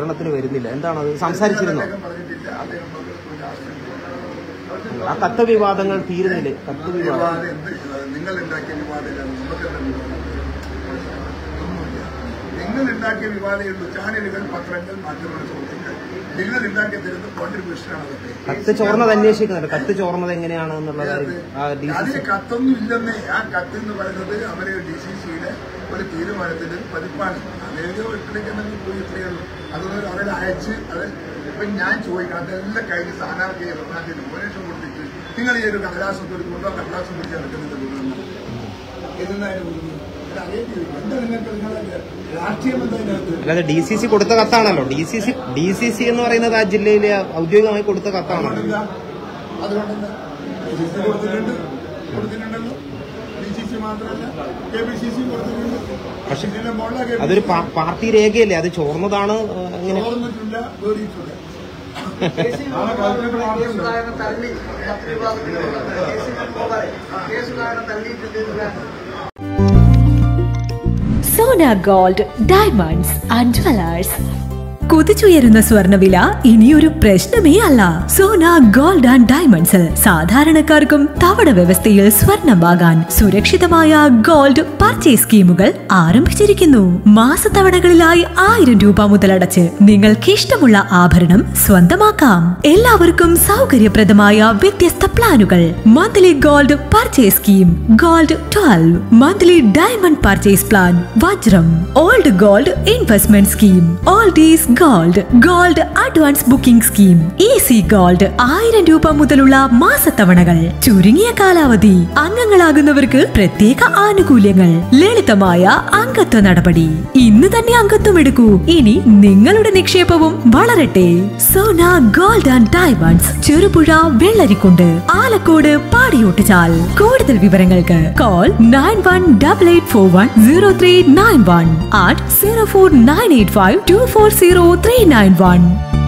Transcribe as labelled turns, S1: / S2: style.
S1: പ്രചരണത്തിന് വരുന്നില്ല എന്താണ് അത് സംസാരിച്ചിരുന്നോ
S2: അദ്ദേഹം പറഞ്ഞിട്ടില്ല അദ്ദേഹം ഒരു രാഷ്ട്രീയ
S1: ആ കത്ത് വിവാദങ്ങൾ തീരുന്നില്ലേ കത്ത് വിവാദം
S2: വിവാദം എന്ത് നിങ്ങൾ ഉണ്ടാക്കിയ വിവാദമില്ല നമുക്ക് ഒന്നുമില്ല നിങ്ങൾ ഉണ്ടാക്കിയ വിവാദമുള്ളൂ ചാനലുകൾ പത്രങ്ങൾ മാധ്യമ സുഹൃത്തുക്കൾ നിങ്ങൾ ഉണ്ടാക്കി തരുന്ന കോൺട്രിബ്യൂഷനാണ് അതൊക്കെ
S1: കത്ത് ചോർന്നത് അന്വേഷിക്കുന്നുണ്ട് കത്ത് ചോർന്നത് എങ്ങനെയാണ് എന്നുള്ള കാര്യം ആ ഡി സി
S2: അതിന് കത്തൊന്നും ഇല്ലെന്നേ ആ കത്ത് എന്ന് പറയുന്നത് അവരെ ഡി സി സിയുടെ ഒരു തീരുമാനത്തിന്റെ ഒരു പതിപ്പാണ് അതേതോ ഇട്ടിരിക്കുന്നെങ്കിൽ പോയി ഇത്രയേ ഉള്ളൂ അതൊന്നും അവരെ അയച്ച് അത് ഇപ്പൊ ഞാൻ ചോദിക്കണം അതെല്ലാം കഴിഞ്ഞ് സ്ഥാനാർത്ഥിയെ റൊണാൾഡിന് ഉപദേശം കൊടുത്തിട്ട് നിങ്ങൾ ഈ ഒരു കടലാസം കൊടുക്കുന്നുണ്ടോ കടലാസം പിടിച്ച് നടക്കുന്നത് കൊണ്ടുവന്നു എന്നായിരുന്നു കൊണ്ടുവന്നത് അതേ ചോദിക്കും എന്താ നിങ്ങൾക്ക് നിങ്ങളുടെ രാഷ്ട്രീയം എന്താ ഇതിനകത്ത്
S1: അല്ലാതെ ഡി സി സി കൊടുത്ത കത്താണല്ലോ D C C D C C എന്ന് പറയുന്നത് ആ ജില്ലയിലെ ഔദ്യോഗികമായി കൊടുത്ത കത്താണല്ലോ
S2: അതുകൊണ്ടെന്താ അതുകൊണ്ടെന്താ ഡി സി സി കൊടുത്തിട്ടുണ്ട് കൊടുത്തിട്ടുണ്ടല്ലോ ഡി സി സി മാത്രമല്ല കെ പി സി സി കൊടുത്തിട്ടുണ്ട്
S1: പക്ഷെ
S2: ഇതിന്റെ മുകളിലെ കെ പി
S1: അതൊരു പാ- പാർട്ടി രേഖയല്ലേ അത് ചോർന്നതാണ് ആ, എങ്ങനെ
S2: ചോർന്നിട്ടില്ല വേറിയിട്ടില്ല
S3: കേസുകാരനെ തള്ളി കത്ത് വിവാദത്തിലുള്ള കേസിന് പോകാതെ കേസുകാരനെ തള്ളിയിട്ടില്ല
S4: Sona gold diamonds and jewellers കുതിച്ചുയരുന്ന സ്വർണ്ണവില ഇനിയൊരു പ്രശ്നമേ അല്ല സോന ഗോൾഡ് ആൻഡ് ഡയമണ്ട്സിൽ സാധാരണക്കാർക്കും തവണ വ്യവസ്ഥയിൽ സ്വർണം വാങ്ങാൻ സുരക്ഷിതമായ ഗോൾഡ് പർച്ചേസ് സ്കീമുകൾ ആരംഭിച്ചിരിക്കുന്നു മാസത്തവണകളിലായി ആയിരം രൂപ മുതലടച്ച് നിങ്ങൾക്ക് ഇഷ്ടമുള്ള ആഭരണം സ്വന്തമാക്കാം എല്ലാവർക്കും സൗകര്യപ്രദമായ വ്യത്യസ്ത പ്ലാനുകൾ monthly gold purchase scheme gold twelve monthly diamond purchase plan വജ്രം old gold investment scheme old is gold gold advance booking scheme easy gold ആയിരം രൂപ മുതലുള്ള മാസത്തവണകൾ ചുരുങ്ങിയ കാലാവധി അംഗങ്ങളാകുന്നവർക്ക് പ്രത്യേക ആനുകൂല്യങ്ങൾ ലളിതമായ അംഗത്വ നടപടി ഇന്ന് തന്നെ അംഗത്വം എടുക്കൂ ഇനി നിങ്ങളുടെ നിക്ഷേപവും വളരട്ടെ Sona gold and diamonds Cherupuzha Vellarikundu Alakode Padiyottuchal കൂടുതൽ വിവരങ്ങൾക്ക് call nine one double eight four one zero three nine one eight zero four nine eight five two four zero three nine one